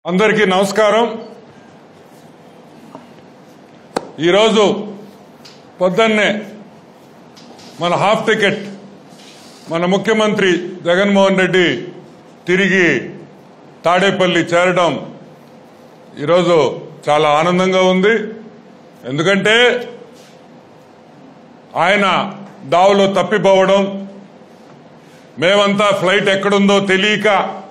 అందరికీ నమస్కారం ఈరోజు పొద్దున్నే మన హాఫ్ టికెట్ మన ముఖ్యమంత్రి జగన్మోహన్ రెడ్డి తిరిగి తాడేపల్లి చేరడం ఈరోజు చాలా ఆనందంగా ఉంది ఎందుకంటే ఆయన దావులో తప్పిపోవడం మేమంతా ఫ్లైట్ ఎక్కడుందో తెలియక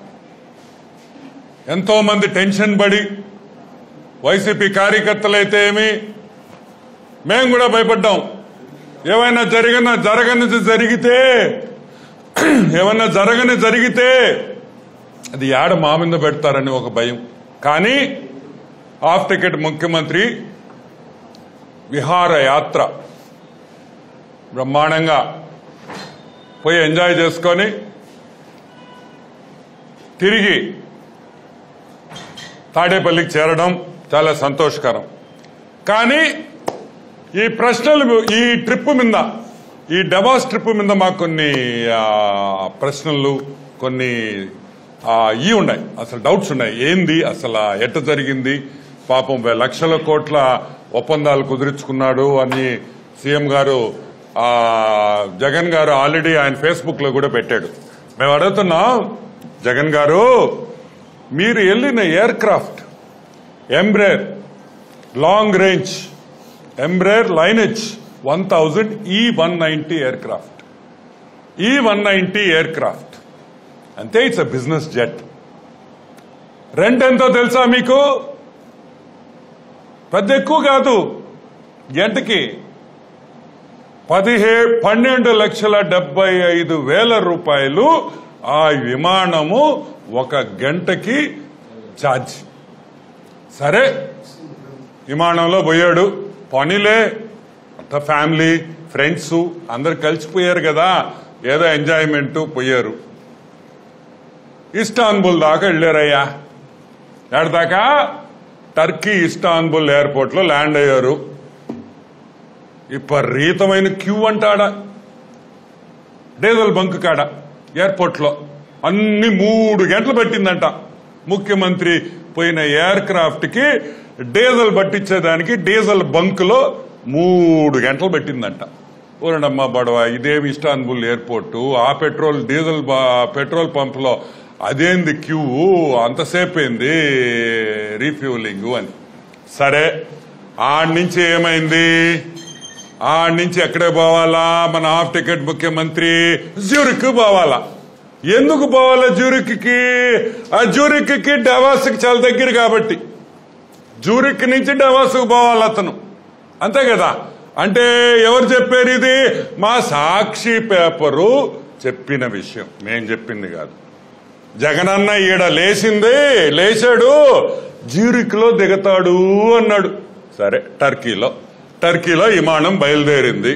ఎంతో మంది టెన్షన్ పడి వైసీపీ కార్యకర్తలైతే ఏమి మేము కూడా భయపడ్డాం ఏమైనా జరిగిన జరగనిది జరిగితే ఏమైనా జరగని జరిగితే అది యాడ మా మీద పెడతారని ఒక భయం కానీ హాఫ్ టికెట్ ముఖ్యమంత్రి విహార యాత్ర బ్రహ్మాండంగా పోయి ఎంజాయ్ చేసుకొని తిరిగి తాడేపల్లికి చేరడం చాలా సంతోషకరం కానీ ఈ ప్రశ్నలు ఈ ట్రిప్ మీద ఈ డబాస్ ట్రిప్ మీద మాకు కొన్ని ఆ, ప్రశ్నలు కొన్ని ఆ, ఇవి ఉన్నాయి అసలు డౌట్స్ ఉన్నాయి ఏంది అసలు ఎట్ట జరిగింది పాపం వే- లక్షల కోట్ల ఒప్పందాలు కుదుర్చుకున్నాడు అని సీఎం గారు ఆ, జగన్ గారు ఆల్రెడీ ఆయన ఫేస్బుక్ లో కూడా పెట్టాడు మేము అడుగుతున్నాం జగన్ గారు మీరు వెళ్ళిన aircraft Embraer long range Embraer Lineage one thousand E one ninety aircraft E one ninety aircraft అంతే it's a business jet rent ఎంతో తెలుసా మీకు పెద్ద ఎక్కువ కాదు గంటకి పదిహే పన్నెండు లక్షల డెబ్బై ఐదు వేల రూపాయలు ఆ విమానము ఒక గంటకి ఛార్జ్ సరే విమానంలో పోయాడు పనిలే అంత ఫ్యామిలీ ఫ్రెండ్స్ అందరు కలిసిపోయారు కదా ఏదో ఎంజాయ్మెంట్ పోయారు ఇస్తాన్బుల్ దాకా వెళ్ళారయ్యా ఎడదాకా టర్కీ ఇస్తాన్బుల్ ఎయిర్పోర్ట్ లో ల్యాండ్ అయ్యారు విపరీతమైన క్యూ అంటాడ డీజిల్ బంక్ కాడ ఎయిర్పోర్ట్ లో అన్ని మూడు గంటలు పట్టిందంట ముఖ్యమంత్రి పోయిన ఎయిర్ క్రాఫ్ట్ కి డీజిల్ పట్టించేదానికి డీజిల్ బంక్ లో మూడు గంటలు పట్టిందంట ఊరండమ్మ బడవ ఇదేమి ఇస్తాన్బుల్ ఎయిర్పోర్ట్ ఆ పెట్రోల్ డీజిల్ బా- పెట్రోల్ పంప్ లో అదేంది క్యూ అంతసేపు ఏంది రీఫ్యూలింగ్ అని సరే ఆడి నుంచి ఏమైంది ఆడి నుంచి ఎక్కడే పోవాలా మన హాఫ్ టికెట్ ముఖ్యమంత్రి జ్యూరిక్ పోవాలా ఎందుకు పోవాలా జ్యూరిక్ కి ఆ జ్యూరిక్ కి డవాస్ కి చాలా దగ్గర కాబట్టి జూరిక్ నుంచి డవాస్ పోవాలి అతను అంతే కదా అంటే ఎవరు చెప్పారు ఇది మా సాక్షి పేపరు చెప్పిన విషయం మేం చెప్పింది కాదు జగనన్న ఈడ లేచింది లేచాడు జ్యూరిక్ లో దిగతాడు అన్నాడు సరే టర్కీలో టర్కీలో విమానం బయలుదేరింది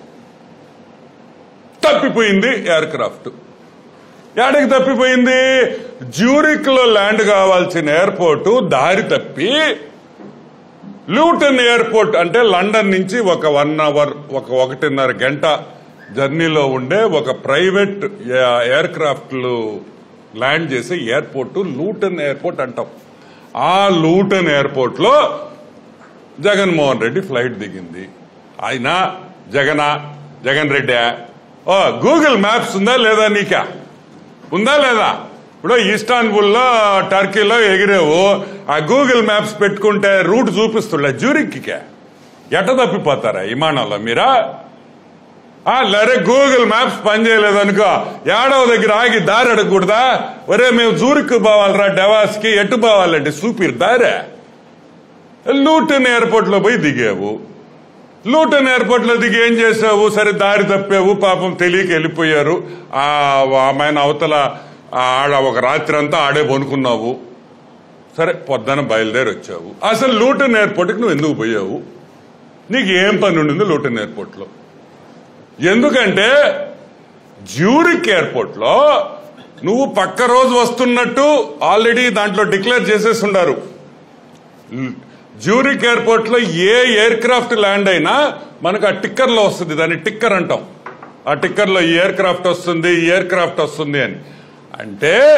తప్పిపోయింది ఎయిర్ క్రాఫ్ట్ ఏడకి తప్పిపోయింది జ్యూరిక్ లో ల్యాండ్ కావాల్సిన ఎయిర్పోర్ట్ దారి తప్పి లూటన్ ఎయిర్పోర్ట్ అంటే లండన్ నుంచి ఒక వన్ అవర్ ఒక ఒకటిన్నర గంట జర్నీలో ఉండే ఒక ప్రైవేట్ ఎయిర్ క్రాఫ్ట్లు ల్యాండ్ చేసే ఎయిర్పోర్ట్ లూటన్ ఎయిర్పోర్ట్ అంటాం ఆ లూటన్ ఎయిర్పోర్ట్ లో జగన్మోహన్ రెడ్డి ఫ్లైట్ దిగింది ఆయన జగన జగన్ రెడ్డి ఓ గూగుల్ మ్యాప్స్ ఉందా లేదా నీకా ఉందా లేదా ఇప్పుడు ఇస్తాన్బుల్లో టర్కీలో ఎగిరేవు ఆ గూగుల్ మ్యాప్స్ పెట్టుకుంటే రూట్ చూపిస్తుండే జ్యూరిక్కి ఎట్ట తప్పిపోతారా విమానంలో మీరా ఆ, లరే గూగుల్ మ్యాప్స్ పనిచేయలేదు అనుకో ఏడవ దగ్గర ఆగి దారి అడగకూడదా ఒరే మేము జూరిక్ పోవాలరా డెవాస్ కి ఎట్టు పోవాలంటే చూపిరు దారే లూటన్ ఎయిర్పోర్ట్ లో పోయి దిగావు లూటన్ ఎయిర్పోర్ట్ లో దిగి ఏం చేసావు సరే దారి తప్పావు పాపం తెలియక వెళ్ళిపోయారు ఆ ఆమెను అవతల ఆ ఆడ ఒక రాత్రి అంతా ఆడే పనుకున్నావు సరే పొద్దున బయలుదేరి వచ్చావు అసలు లూటన్ ఎయిర్పోర్ట్కి నువ్వు ఎందుకు పోయావు నీకు ఏం పని ఉండింది లూటన్ ఎయిర్పోర్ట్ లో ఎందుకంటే జ్యూరిక్ ఎయిర్పోర్ట్ లో నువ్వు పక్క రోజు వస్తున్నట్టు ఆల్రెడీ దాంట్లో డిక్లేర్ చేసేసి ఉండారు జ్యూరిక్ ఎయిర్పోర్ట్ లో ఏ ఎయిర్ క్రాఫ్ట్ ల్యాండ్ అయినా మనకు ఆ టిక్కర్ లో వస్తుంది దాన్ని టిక్కర్ అంటాం ఆ టిక్కర్ లో ఈ ఎయిర్ క్రాఫ్ట్ వస్తుంది ఈ ఎయిర్ క్రాఫ్ట్ వస్తుంది అని అంటే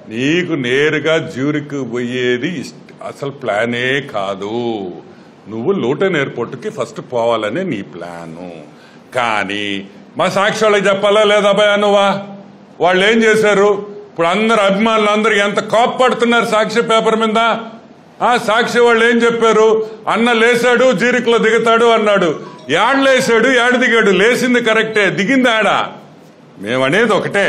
నీకు నేరుగా జ్యూరికి పోయేది ఇష్ట- అసలు ప్లానే కాదు నువ్వు లూటన్ ఎయిర్పోర్ట్కి ఫస్ట్ పోవాలనే నీ ప్లాను కానీ మా సాక్షి వాళ్ళకి చెప్పాలా లేదా భయ నువ్వా వాళ్ళు ఏం చేశారు ఇప్పుడు అందరు అభిమానులు అందరు ఎంత కోప్పడుతున్నారు సాక్షి పేపర్ మీద ఆ సాక్షి వాళ్ళు ఏం చెప్పారు అన్న లేసాడు జీరికలో దిగుతాడు అన్నాడు యాడ్ లేసాడు యాడ్ దిగాడు లేచింది కరెక్టే దిగింది ఆడ మేమనేది ఒకటే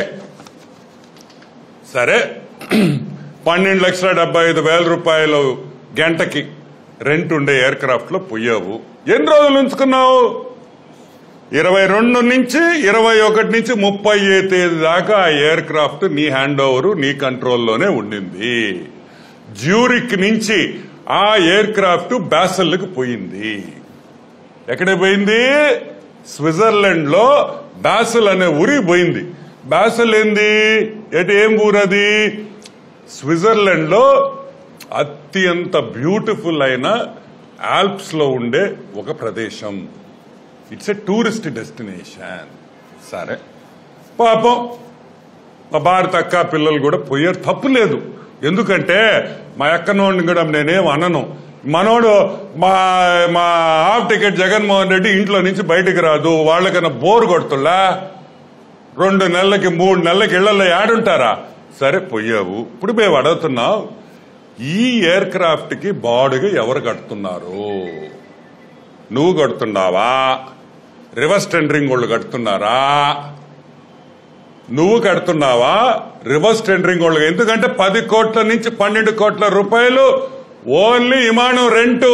సరే పన్నెండు లక్షల డెబ్బై ఐదు వేల రూపాయలు గంటకి రెంట్ ఉండే ఎయిర్ క్రాఫ్ట్ లో పోయావు ఎన్ని రోజులు ఉంచుకున్నావు ఇరవై రెండు నుంచి ఇరవై ఒకటి నుంచి ముప్పై తేదీ దాకా ఆ ఎయిర్ క్రాఫ్ట్ నీ హ్యాండ్ ఓవర్ నీ కంట్రోల్లోనే ఉండింది జ్యూరిక్ నుంచి ఆ ఎయిర్ క్రాఫ్ట్ బ్యాసల్కి పోయింది ఎక్కడ పోయింది స్విట్జర్లాండ్ లో బాసల్ అనే ఊరి పోయింది బాసల్ ఏంది ఎటు ఏం ఊరది స్విట్జర్లాండ్ లో అత్యంత బ్యూటిఫుల్ అయిన ఆల్ప్స్ లో ఉండే ఒక ప్రదేశం ఇట్స్ ఎ టూరిస్ట్ డెస్టినేషన్ సరే పాపం మా భారత అక్క పిల్లలు కూడా పోయారు తప్పు లేదు ఎందుకంటే మా అక్కనోడిని కూడా నేనేం అనను మనోడు మా మా హాఫ్ టికెట్ జగన్మోహన్ రెడ్డి ఇంట్లో నుంచి బయటికి రాదు వాళ్ళకన్నా బోర్ కొడుతుల్లా రెండు నెలలకి మూడు నెలలకి ఇళ్లలో యాడుంటారా సరే పోయావు ఇప్పుడు మేము అడుగుతున్నాం ఈ ఎయిర్ క్రాఫ్ట్ కి బాడుగా ఎవరు కడుతున్నారు నువ్వు కడుతున్నావా రివర్స్ టెండరింగ్ వాళ్ళు కడుతున్నారా నువ్వు కడుతున్నావా రివర్స్ టెండరింగ్ వాళ్ళు ఎందుకంటే పది కోట్ల నుంచి పన్నెండు కోట్ల రూపాయలు ఓన్లీ విమానం రెంటు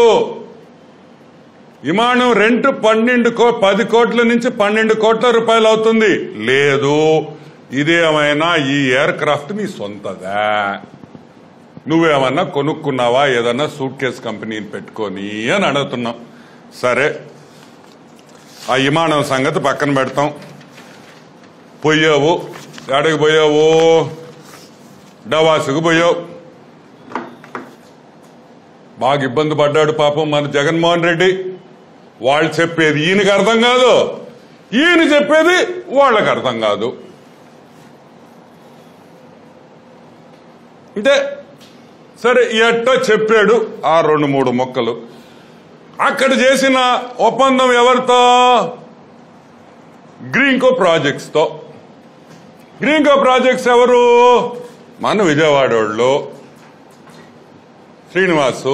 విమానం రెంట్ పన్నెండు కో పది కోట్ల నుంచి పన్నెండు కోట్ల రూపాయలు అవుతుంది లేదు ఇదేమైనా ఈ ఎయిర్ క్రాఫ్ట్ నీ సొంతదా నువ్వేమన్నా కొనుక్కున్నావా ఏదన్నా సూట్ కేస్ కంపెనీని పెట్టుకొని అని అడుగుతున్నాం సరే ఆ విమానం సంగతి పక్కన పెడతాం పోయావు ఎక్కడికి పోయావు డవాసుకు పోయావు బాగా ఇబ్బంది పడ్డాడు పాపం మన జగన్మోహన్ రెడ్డి వాళ్ళు చెప్పేది ఈయనకి అర్థం కాదు ఈయన చెప్పేది వాళ్ళకి అర్థం కాదు అంటే సరే ఎట్టో చెప్పాడు ఆ రెండు మూడు మొక్కలు అక్కడ చేసిన ఒప్పందం ఎవరితో గ్రీన్కో ప్రాజెక్ట్స్ తో గ్రీన్కో ప్రాజెక్ట్స్ ఎవరు మన విజయవాడ వాళ్ళు శ్రీనివాసు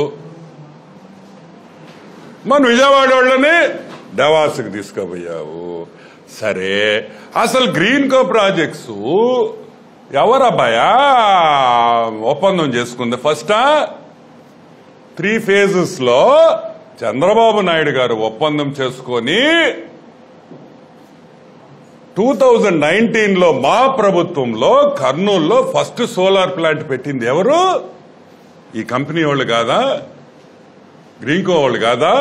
మన విజయవాడ వాళ్ళని డవాస్కి తీసుకుపోయావు సరే అసలు గ్రీన్ కో ప్రాజెక్ట్స్ ఎవరబ్బాయా ఒప్పందం చేసుకుంది ఫస్ట్ త్రీ ఫేజెస్ లో చంద్రబాబు నాయుడు గారు ఒప్పందం చేసుకొని టూ థౌజండ్ నైన్టీన్ లో మా ప్రభుత్వంలో కర్నూలులో ఫస్ట్ సోలార్ ప్లాంట్ పెట్టింది ఎవరు ఈ కంపెనీ వాళ్ళు కాదా గ్రీన్కో వాళ్ళు కాదా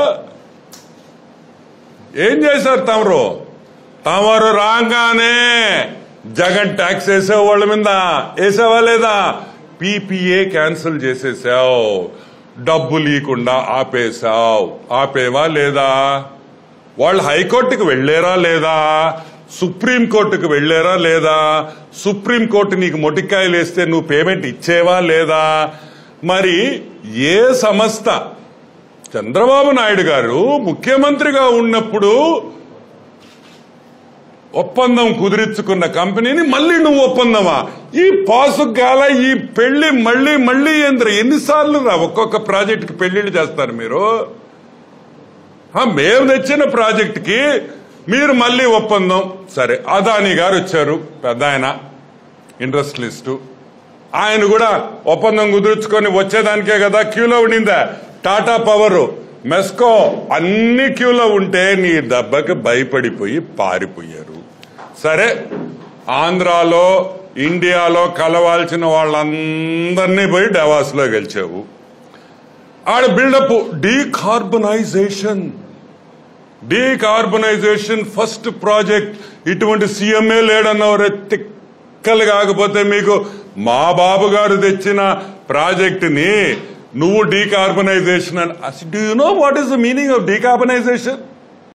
ఏం చేశారు తమరు తమరు రాగానే జగన్ ట్యాక్స్ వేసే వాళ్ళ మీద వేసావా లేదా పీపీఏ క్యాన్సిల్ చేసేసావు డబ్బు లేకుండా ఆపేశావు ఆపేవా లేదా వాళ్ళు హైకోర్టుకు వెళ్ళారా లేదా సుప్రీం కోర్టుకు వెళ్ళారా లేదా సుప్రీం కోర్టు నీకు మొటికాయలు వేస్తే నువ్వు పేమెంట్ ఇచ్చేవా లేదా మరి ఏ సంస్థ చంద్రబాబు నాయుడు గారు ముఖ్యమంత్రిగా ఉన్నప్పుడు ఒప్పందం కుదిరించుకున్న కంపెనీని మళ్ళీ నువ్వు ఒప్పందమా ఈ పాసుగాల ఈ పెళ్లి మళ్ళీ మళ్ళీ ఏంద్ర ఎన్నిసార్లు రా ఒక్కొక్క ప్రాజెక్టుకి పెళ్లిళ్ళు చేస్తారు మీరు ఆ, మేము తెచ్చిన ప్రాజెక్టుకి మీరు మళ్ళీ ఒప్పందం సరే అదాని గారు వచ్చారు పెద్ద ఆయన ఇండస్ట్రియలిస్టు ఆయన కూడా ఒప్పందం కుదుర్చుకొని వచ్చేదానికే కదా క్యూలో ఉండిందా టాటా పవర్ మెస్కో అన్ని క్యూలో ఉంటే నీ దెబ్బకి భయపడిపోయి పారిపోయారు సరే ఆంధ్రాలో ఇండియాలో కలవాల్సిన వాళ్ళందరినీ పోయి డెవాస్ లో గెలిచావు ఆడ buildup decarbonisation decarbonisation first project ఇటువంటి సీఎంఏ లేడన్నవరే తిక్కలు కాకపోతే మీకు మా బాబు గారు తెచ్చిన ప్రాజెక్ట్ ని నువ్వు డీకార్బనైజేషన్ అని do you know what is the meaning of decarbonisation